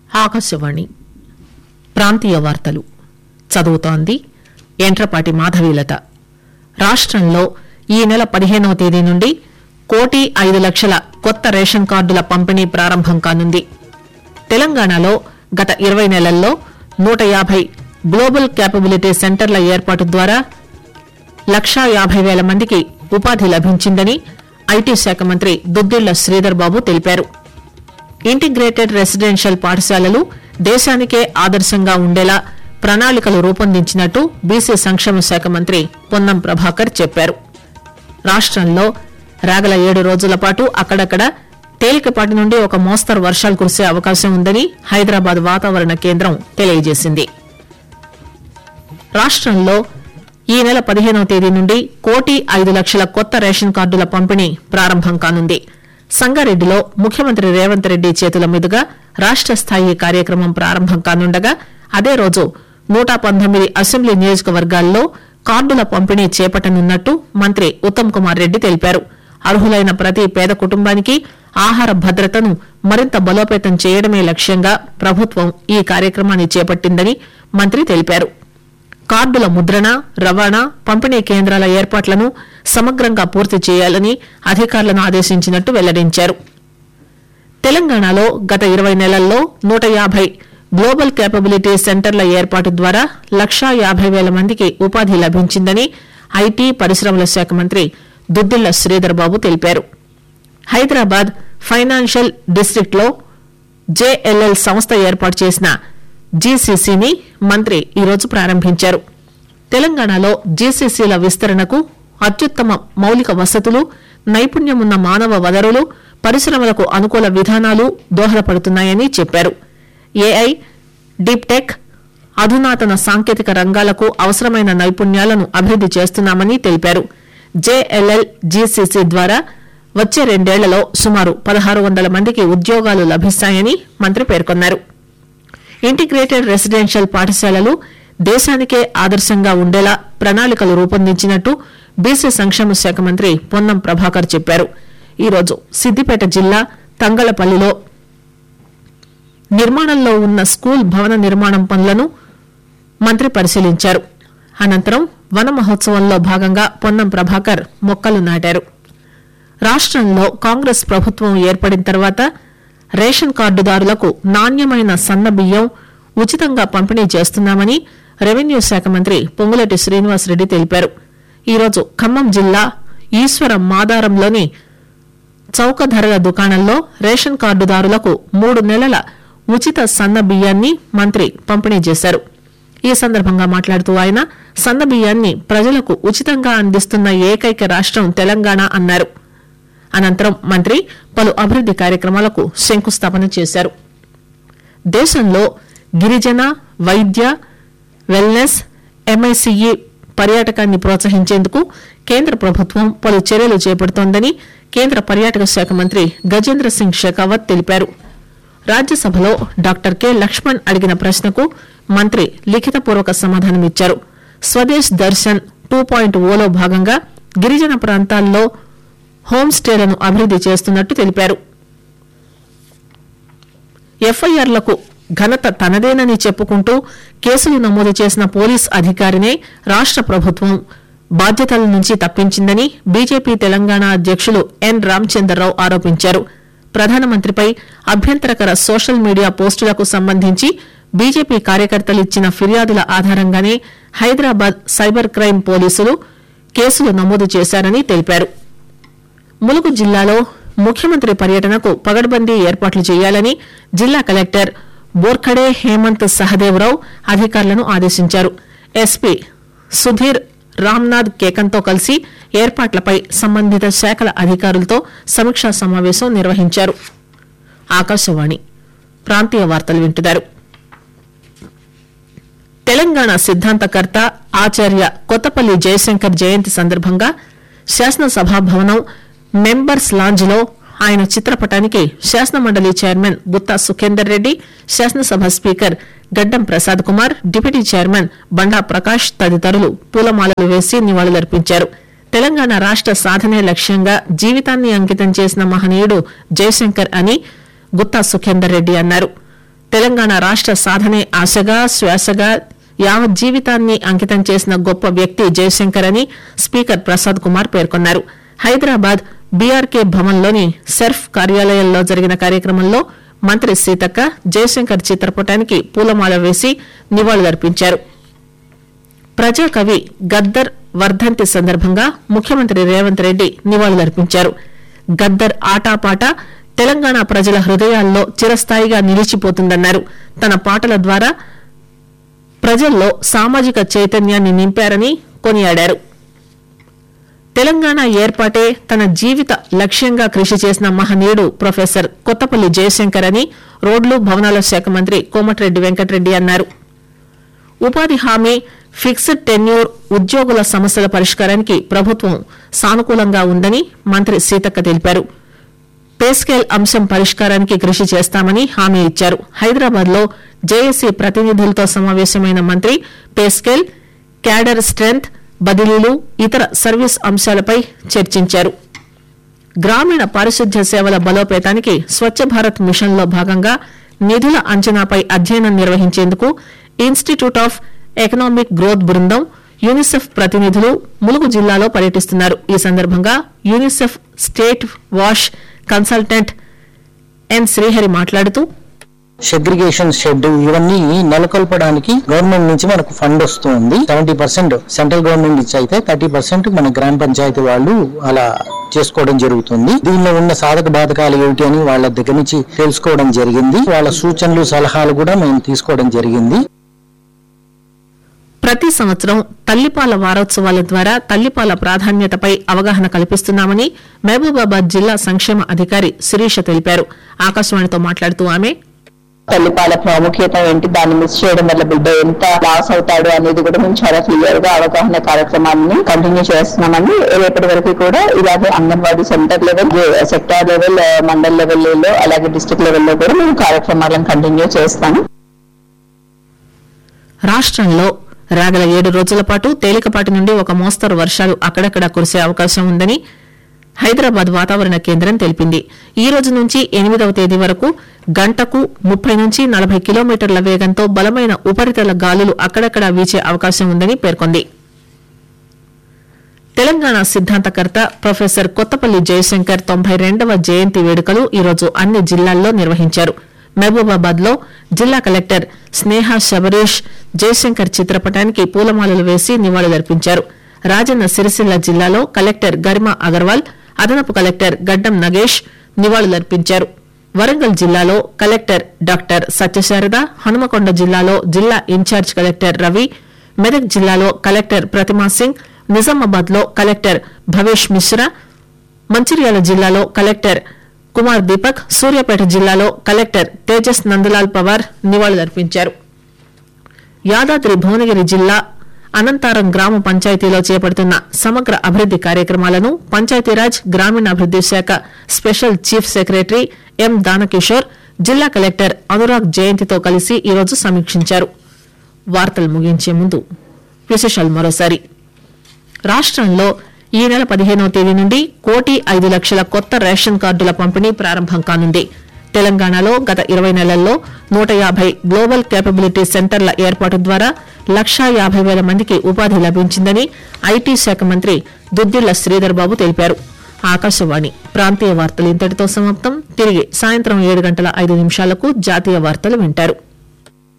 ఆకాశవాణి ప్రాంతీయ వార్తలు చదువుతోంది ఎంట్రపాటి మాధవీలత రాష్టంలో ఈ నెల పదిహేనవ తేదీ నుండి కోటి ఐదు లక్షల కొత్త రేషన్ కార్డుల పంపిణీ ప్రారంభం కానుంది తెలంగాణలో గత ఇరవై నెలల్లో నూట యాభై గ్లోబల్ క్యాపబిలిటీ సెంటర్ల ఏర్పాటు ద్వారా లక్షా యాభై వేల మందికి ఉపాధి లభించిందని ఐటీ శాఖ మంత్రి దుద్దిళ్ల శ్రీధర్ బాబు తెలిపారు ఇంటిగ్రేటెడ్ రెసిడెన్షియల్ పాఠశాలలు దేశానికే ఆదర్శంగా ఉండేలా ప్రణాళికలు రూపొందించినట్టు బీసీ సంక్షేమ శాఖ మంత్రి పొన్నం ప్రభాకర్ చెప్పారు రాష్టంలో రాగల ఏడు రోజుల పాటు అక్కడక్కడ తేలికపాటి నుండి ఒక మోస్తరు వర్షాలు కురిసే అవకాశం ఉందని హైదరాబాద్ వాతావరణ కేంద్రం తెలియజేసింది రాష్టంలో ఈ నెల పదిహేనవ తేదీ నుండి కోటి ఐదు లక్షల కొత్త రేషన్ కార్డుల పంపిణీ ప్రారంభం కానుంది సంగారెడ్డిలో ముఖ్యమంత్రి రేవంత్ రెడ్డి చేతుల మీదుగా రాష్ట స్థాయి కార్యక్రమం ప్రారంభం కానుండగా అదే రోజు నూట పంతొమ్మిది అసెంబ్లీ నియోజకవర్గాల్లో కార్డుల పంపిణీ చేపట్టనున్నట్టు మంత్రి ఉత్తమ్ కుమార్ రెడ్డి తెలిపారు అర్హులైన ప్రతి పేద కుటుంబానికి ఆహార భద్రతను మరింత బలోపేతం చేయడమే లక్ష్యంగా ప్రభుత్వం ఈ కార్యక్రమాన్ని చేపట్టిందని మంత్రి తెలిపారు కార్డుల ముద్రణ రవాణా పంపిణీ కేంద్రాల ఏర్పాట్లను సమగ్రంగా పూర్తి చేయాలని అధికారులను ఆదేశించినట్టు వెల్లడించారు తెలంగాణలో గత ఇరవై నెలల్లో నూట యాభై గ్లోబల్ కేపబిలిటీ సెంటర్ల ఏర్పాటు ద్వారా లక్షా యాభై వేల మందికి ఉపాధి లభించిందని ఐటీ పరిశ్రమల శాఖ మంత్రి దుద్దిళ్ల శ్రీధర్ బాబు తెలిపారు హైదరాబాద్ ఫైనాన్షియల్ డిస్టిక్ట్ లో జేఎల్ఎల్ సంస్థ ఏర్పాటు చేసిన జీసీసీని మంత్రి ఈరోజు ప్రారంభించారు తెలంగాణలో జీసీసీల విస్తరణకు అత్యుత్తమ మౌలిక వసతులు నైపుణ్యమున్న మానవ వనరులు పరిశ్రమలకు అనుకూల విధానాలు దోహదపడుతున్నాయని చెప్పారు ఏఐ డీప్ టెక్ అధునాతన సాంకేతిక రంగాలకు అవసరమైన నైపుణ్యాలను అభివృద్ది చేస్తున్నామని తెలిపారు జేఎల్ఎల్ జీసీసీ ద్వారా వచ్చే రెండేళ్లలో సుమారు పదహారు వందల మందికి ఉద్యోగాలు లభిస్తాయని మంత్రి పేర్కొన్నారు ఇంటిగ్రేటెడ్ రెసిడెన్షియల్ పాఠశాలలు దేశానికే ఆదర్శంగా ఉండేలా ప్రణాళికలు రూపొందించినట్టు బీసీ సంక్షేమ శాఖ మంత్రి పొన్నం ప్రభాకర్ చెప్పారు ఈరోజు సిద్దిపేట జిల్లా తంగళపల్లిలో నిర్మాణంలో ఉన్న స్కూల్ భవన నిర్మాణం పనులను మంత్రి పరిశీలించారు అనంతరం వన మహోత్సవంలో భాగంగా పొన్నం ప్రభాకర్ మొక్కలు నాటారు రాష్టంలో కాంగ్రెస్ ప్రభుత్వం ఏర్పడిన తర్వాత రేషన్ కార్డుదారులకు నాణ్యమైన సన్న బియ్యం ఉచితంగా పంపిణీ చేస్తున్నామని రెవెన్యూ శాఖ మంత్రి పొంగులటి శ్రీనివాసరెడ్డి తెలిపారు ఈరోజు ఖమ్మం జిల్లా ఈశ్వర మాదారంలోని చౌక ధరల దుకాణంలో రేషన్ కార్డుదారులకు మూడు నెలల ఉచిత సన్న బియ్యాన్ని మంత్రి పంపిణీ చేశారు ఈ సందర్భంగా మాట్లాడుతూ ఆయన సన్న బియ్యాన్ని ప్రజలకు ఉచితంగా అందిస్తున్న ఏకైక రాష్టం తెలంగాణ అన్నారు అనంతరం మంత్రి పలు అభివృద్ది కార్యక్రమాలకు శంకుస్థాపన చేశారు దేశంలో గిరిజన వైద్య వెల్నెస్ ఎంఐసిఈ పర్యాటకాన్ని ప్రోత్సహించేందుకు కేంద్ర ప్రభుత్వం పలు చర్యలు చేపడుతోందని కేంద్ర పర్యాటక శాఖ మంత్రి గజేంద్ర సింగ్ షెకావత్ తెలిపారు రాజ్యసభలో డాక్టర్ కె లక్ష్మణ్ అడిగిన ప్రశ్నకు మంత్రి లిఖితపూర్వక సమాధానమిచ్చారు స్వదేశ్ దర్శన్ టూ పాయింట్ ఓలో భాగంగా గిరిజన ప్రాంతాల్లో హోం స్టేలను అభివృద్ది చేస్తున్నట్టు తెలిపారు ఎఫ్ఐఆర్లకు ఘనత తనదేనని చెప్పుకుంటూ కేసులు నమోదు చేసిన పోలీస్ అధికారినే రాష్ట ప్రభుత్వం బాధ్యతల నుంచి తప్పించిందని బీజేపీ తెలంగాణ అధ్యకులు ఎన్ రామచంద్రరావు ఆరోపించారు ప్రధానమంత్రిపై అభ్యంతరకర సోషల్ మీడియా పోస్టులకు సంబంధించి బీజేపీ కార్యకర్తలు ఇచ్చిన ఫిర్యాదుల ఆధారంగానే హైదరాబాద్ సైబర్ క్రైమ్ పోలీసులు కేసులు నమోదు చేశారని తెలిపారు ములుగు జిల్లాలో ముఖ్యమంత్రి పర్యటనకు పగడ్బందీ ఏర్పాట్లు చేయాలని జిల్లా కలెక్టర్ బోర్ఖడే హేమంత్ సహదేవరావు అధికారులను ఆదేశించారు ఎస్పీ సుధీర్ రామ్నాథ్ కేకంతో కలిసి ఏర్పాట్లపై సంబంధిత శాఖల అధికారులతో సమీక్షా సమావేశం నిర్వహించారు ఆకాశవాణి ప్రాంతీయ వార్తలు వింటున్నారు తెలంగాణ సిద్ధాంతకర్త ఆచార్య కొత్తపల్లి జయశంకర్ జయంతి సందర్భంగా శాసనసభా భవనం మెంబర్స్ లాంజ్ లో ఆయన చిత్రపటానికి శాసనమండలి చైర్మన్ గుత్తా సుఖేందర్ రెడ్డి శాసనసభ speaker Gaddam Prasad Kumar deputy chairman Banda Prakash తదితరులు పూలమాలలు వేసి నివాళులర్పించారు తెలంగాణ రాష్ట సాధనే లక్ష్యంగా జీవితాన్ని అంకితం చేసిన మహనీయుడు జయశంకర్ అని గుత్తా సుఖేందర్ రెడ్డి అన్నారు తెలంగాణ రాష్ట సాధనే ఆశగా శ్వాసగా యావత్ జీవితాన్ని అంకితం చేసిన గొప్ప వ్యక్తి జయశంకర్ అని స్పీకర్ ప్రసాద్ కుమార్ పేర్కొన్నారు హైదరాబాద్ బీఆర్కే భవన్లోని సెర్ఫ్ కార్యాలయంలో జరిగిన కార్యక్రమంలో మంత్రి సీతక్క జయశంకర్ చిత్రపటానికి పూలమాల వేసి నివాళులర్పించారు ప్రజాకవి గద్దర్ వర్ధంతి సందర్భంగా ముఖ్యమంత్రి రేవంత్ రెడ్డి నివాళులర్పించారు గద్దర్ ఆటాపాట తెలంగాణ ప్రజల హృదయాల్లో చిరస్థాయిగా నిలిచిపోతుందన్నారు తన పాటల ద్వారా ప్రజల్లో సామాజిక చైతన్యాన్ని నింపారని కొనియాడారు తెలంగాణ ఏర్పాటే తన జీవిత లక్ష్యంగా కృషి చేసిన మహనీయుడు ప్రొఫెసర్ కొత్తపల్లి జయశంకర్ అని రోడ్లు భవనాల శాఖ మంత్రి కోమటిరెడ్డి వెంకటరెడ్డి అన్నారు ఉపాధి హామీ ఫిక్స్డ్ టెన్యూర్ ఉద్యోగుల సమస్యల పరిష్కారానికి ప్రభుత్వం సానుకూలంగా ఉందని మంత్రి సీతక్క తెలిపారు పేస్కేల్ అంశం పరిష్కారానికి కృషి చేస్తామని హామీ ఇచ్చారు హైదరాబాద్ లో జేఏసీ ప్రతినిధులతో సమావేశమైన మంత్రి పేస్కేల్ క్యాడర్ స్ట్రెంగ్త్ బదిలీలు ఇతర సర్వీస్ అంశాలపై చర్చించారు గ్రామీణ పారిశుద్ధ్య సేవల బలోపేతానికి స్వచ్ఛ భారత్ మిషన్ లో భాగంగా నిధుల అంచనాపై అధ్యయనం నిర్వహించేందుకు ఇన్స్టిట్యూట్ ఆఫ్ ఎకనామిక్ గ్రోత్ బృందం యూనిసెఫ్ ప్రతినిధులు ములుగు జిల్లాలో పర్యటిస్తున్నారు ఈ సందర్భంగా యూనిసెఫ్ స్టేట్ వాష్ కన్సల్టెంట్ ఎన్ శ్రీహరి మాట్లాడుతూ సెగ్రిగేషన్ షెడ్ ఇవన్నీ నెలకొల్పడానికి గవర్నమెంట్ నుంచి మనకు ఫండ్ వస్తుంది సెవెంటీ పర్సెంట్ సెంట్రల్ గవర్నమెంట్ నుంచి అయితే థర్టీ పర్సెంట్ మన గ్రామ పంచాయతీ వాళ్ళు అలా చేసుకోవడం జరుగుతుంది దీనిలో ఉన్న సాధక బాధకాలు ఏమిటి అని వాళ్ళ దగ్గర నుంచి తెలుసుకోవడం జరిగింది వాళ్ళ సూచనలు సలహాలు కూడా మేము తీసుకోవడం జరిగింది ప్రతి సంవత్సరం తల్లిపాల వారోత్సవాల ద్వారా తల్లిపాల ప్రాధాన్యతపై అవగాహన కల్పిస్తున్నామని మహబూబాబాద్ జిల్లా సంక్షేమ అధికారి శిరీష తెలిపారు ఆకాశవాణితో మాట్లాడుతూ ఆమె తల్లిపాల ప్రాముఖ్యత ఏంటి దాన్ని మిస్ చేయడం వల్ల బిడ్డ ఎంత లాస్ అవుతాడు అనేది కూడా మేము చాలా క్లియర్ గా అవగాహన కార్యక్రమాన్ని కంటిన్యూ చేస్తున్నామండి రేపటి వరకు కూడా ఇలాగే anganwadi centre level sector level mandal లెవెల్లో అలాగే డిస్ట్రిక్ట్ లెవెల్లో కూడా మేము కార్యక్రమాలను కంటిన్యూ చేస్తాము రాష్ట్రంలో రాగల ఏడు రోజుల పాటు తేలికపాటి నుండి ఒక మోస్తరు వర్షాలు అక్కడక్కడ కురిసే అవకాశం ఉందని హైదరాబాద్ వాతావరణ కేంద్రం తెలిపింది ఈ రోజు నుంచి ఎనిమిదవ తేదీ వరకు గంటకు ముప్పై నుంచి నలభై కిలోమీటర్ల వేగంతో బలమైన ఉపరితల గాలులు అక్కడక్కడ వీచే అవకాశం ఉందని పేర్కొంది తెలంగాణ సిద్ధాంతకర్త ప్రొఫెసర్ కొత్తపల్లి జయశంకర్ తొంభై రెండవ జయంతి వేడుకలు ఈరోజు అన్ని జిల్లాల్లో నిర్వహించారు మహబూబాబాద్ లో జిల్లా కలెక్టర్ స్నేహ శబరీష్ జయశంకర్ చిత్రపటానికి పూలమాలలు వేసి నివాళులర్పించారు రాజన్న సిరిసిల్ల జిల్లాలో కలెక్టర్ గరిమా అగర్వాల్ అదనపు కలెక్టర్ గడ్డం నగేష్ నివాళులర్పించారు వరంగల్ జిల్లాలో కలెక్టర్ డాక్టర్ సత్యశారద హనుమకొండ జిల్లాలో జిల్లా ఇన్ఛార్జ్ కలెక్టర్ రవి మెదక్ జిల్లాలో కలెక్టర్ ప్రతిమా సింగ్ నిజామాబాద్ లో కలెక్టర్ భవేష్ మిశ్రా మంచిర్యాల జిల్లాలో కలెక్టర్ కుమార్ దీపక్ సూర్యాపేట జిల్లాలో కలెక్టర్ తేజస్ నందలాల్ పవార్ నివాళులర్పించారు యాదాద్రి భువనగిరి జిల్లా అనంతారం గ్రామ పంచాయతీలో చేపడుతున్న సమగ్ర అభివృద్ది కార్యక్రమాలను పంచాయతీరాజ్ గ్రామీణాభివృద్ది శాఖ special chief secretary M Danakishore జిల్లా కలెక్టర్ అనురాగ్ జయంతితో కలిసి ఈరోజు సమీక్షించారు వార్తలు ముగించే ముందు విశేషాలు మరోసారి రాష్ట్రంలో ఈ నెల పదిహేనవ తేదీ నుండి కోటి ఐదు లక్షల కొత్త రేషన్ కార్డుల పంపిణీ ప్రారంభం కానుంది తెలంగాణలో గత ఇరవై నెలల్లో నూట యాభై గ్లోబల్ కేపబిలిటీ సెంటర్ల ఏర్పాటు ద్వారా లక్షా యాభై వేల మందికి ఉపాధి లభించిందని ఐటీ శాఖ మంత్రి దుద్దిళ్ల శ్రీధర్ బాబు తెలిపారు ఆకాశవాణి ప్రాంతీయ వార్తలు ఇంతటితో సమాప్తం తిరిగి సాయంత్రం ఏడు గంటల ఐదు నిమిషాలకు జాతీయ వార్తలు వింటారు